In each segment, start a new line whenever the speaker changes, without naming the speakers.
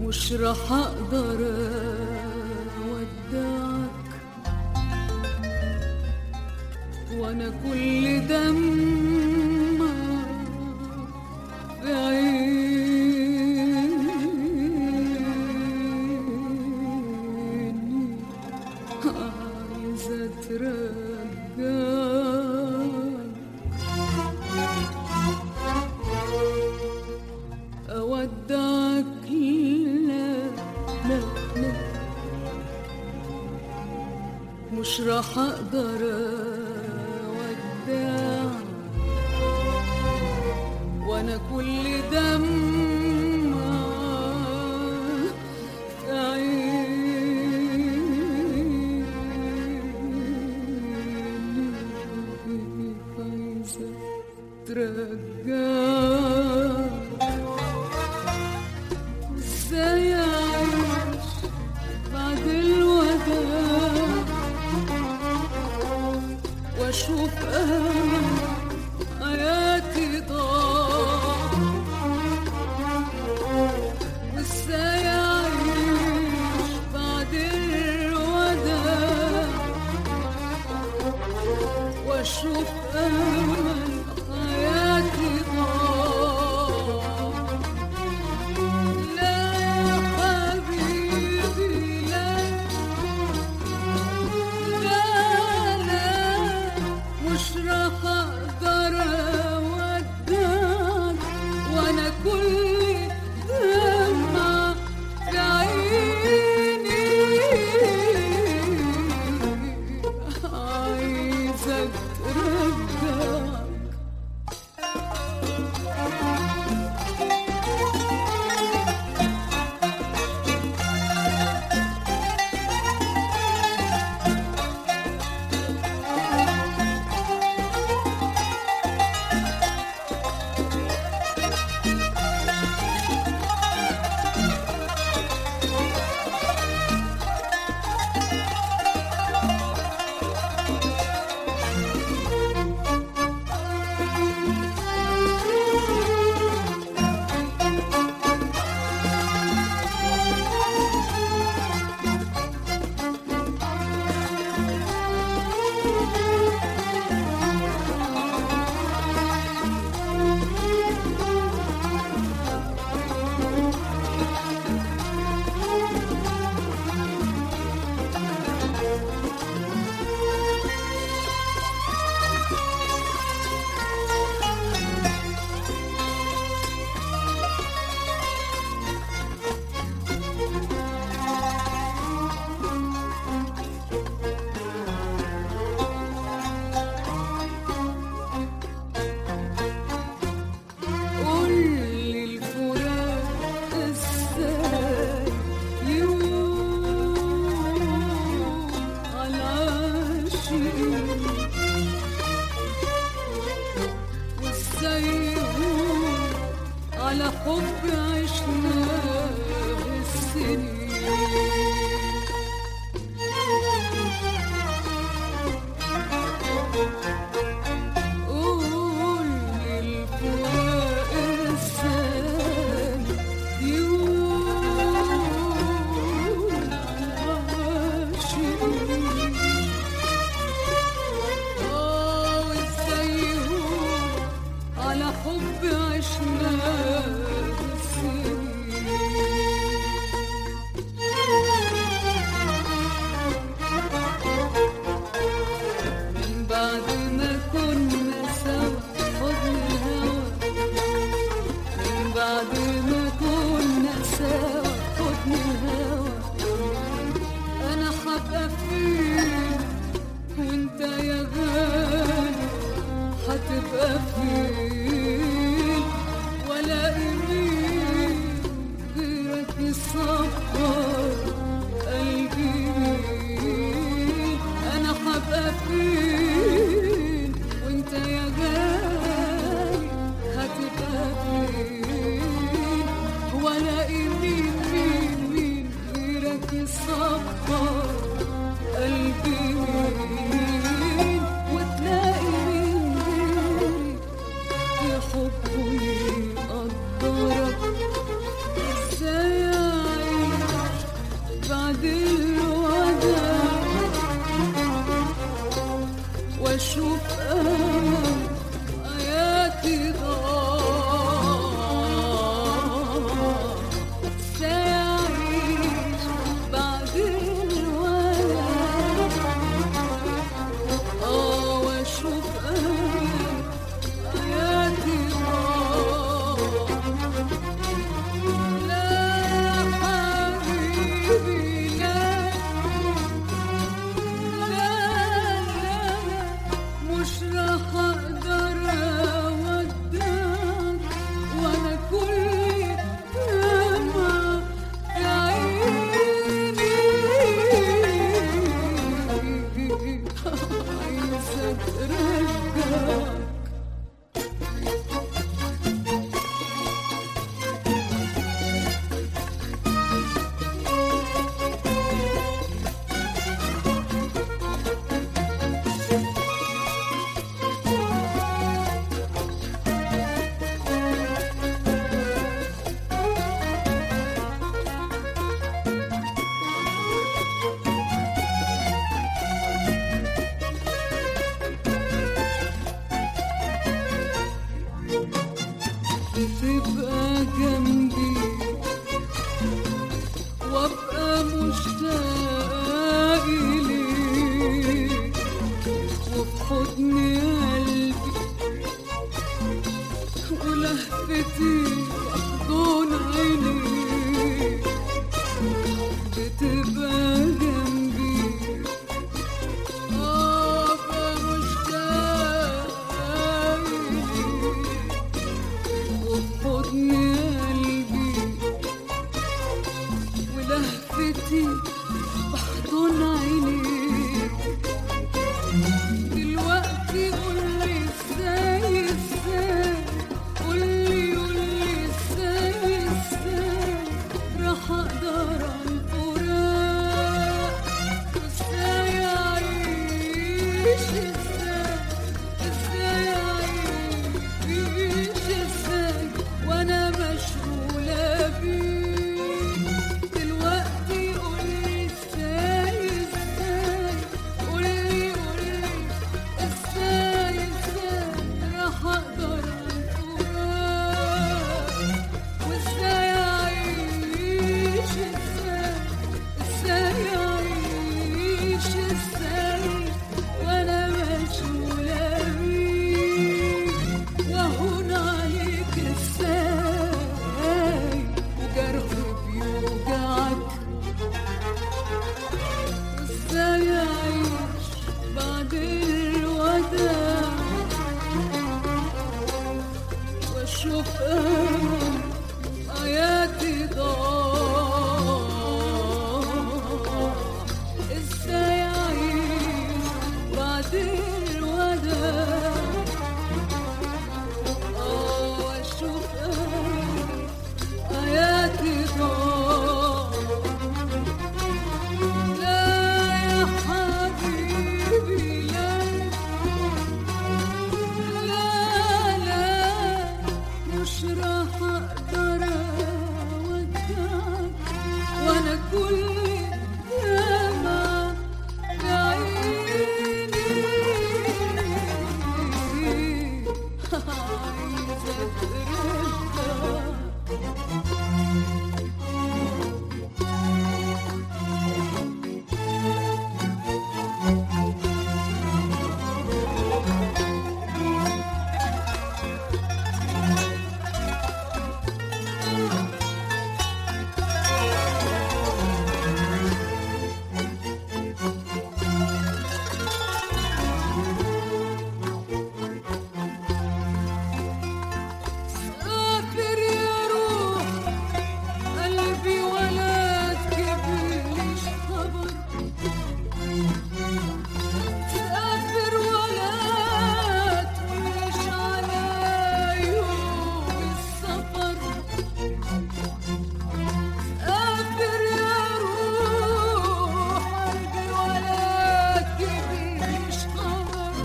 مش راح اقدر اودعك وانا كل دمع في عيني عايزة ترجعك أودعك لا لا لا مش راح أقدر أودعك وأنا كل دمع في عيني عايزة ترجعك ازاي اعيش بعد الوداع واشوف امل حياتي ضاع وازاي اعيش بعد الوداع واشوف امل حياتي ضاع لا حبيبي لا لا لا مش راح اقدر اودعك وانا كل دمعة في عيني عايزك ترجعك قول لي الفراق ازاي يوم على العاشقين وازاي يهون على حب عشناه السنين قول لي الفراق ازاي يقول عاشقين اه وازاي يهون على حب عشناه السنين من بعد ما كنا سوا حضن الهوى من بعد ما كنا سوا حضن الهوى انا حبقى فين وانت يا غالي هتبقى فين ولا مين غيرك يصبر قلبي مين انا حبقى فين وانت يا غالي هتبقى فين ولا مين مين مين غيرك يصبر قلبي مين وتلاقي مين غيري يحبه يقدرك ازاي مشتاق إليك وفي حضن قلبي ولهفتي أحضن عينيك بتبقى جنبي آه فمشتاق إليك وفي حضن قلبي ولهفتي بحضن عينيك دلوقتي قولي ازاي ازاي قولي قولي ازاي ازاي راح اقدر على الفراق ازاي اعيش ازاي ازاي اعيش ازاي وانا مشغولة بيك دلوقتي قولي ازاي ازاي قولي قولي ازاي ازاي راح اقدر على الفراق وازاي اعيش ازاي ازاي اعيش ازاي وانا مشغولة بيك وهون عليك ازاي وجرح بيوجعك ازاي اعيش بعد الوداع واشوف امل حياتي ضاع ازاي اعيش بعد الوداع اه واشوف امل حياتي ضاع لا يا حبيبي لا لا لا مش راح اقدر اودعك وانا كل دمعة بعيني عايزة ترجع سافر يا روح قلبي ولا تجيبليش خبر سافر ولا تقولش على يوم السفر سافر يا روح قلبي ولا تجيبليش خبر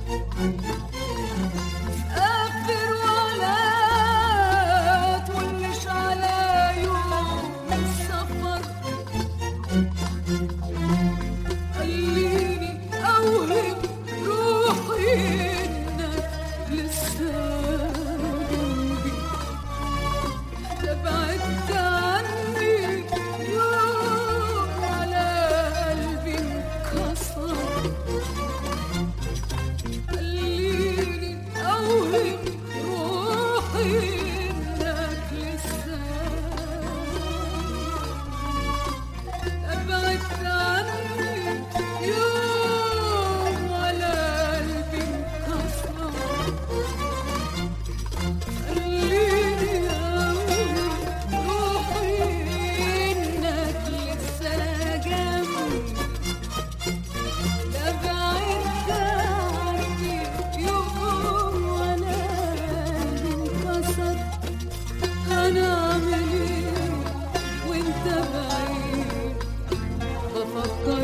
سافر ولا تولش على يوم السفر خليني اوهم روحي انك لسه جنبي تبعدت عني يوم على قلبي انكسر خليني أوهم روحي إنك لسه أبعدت عني يوم على قلبي انكسر خليني أوهم روحي إنك لسه جنبي لبعدت عني يوم ولا انكسر انا اعمل ايه وانت بعيد بفكر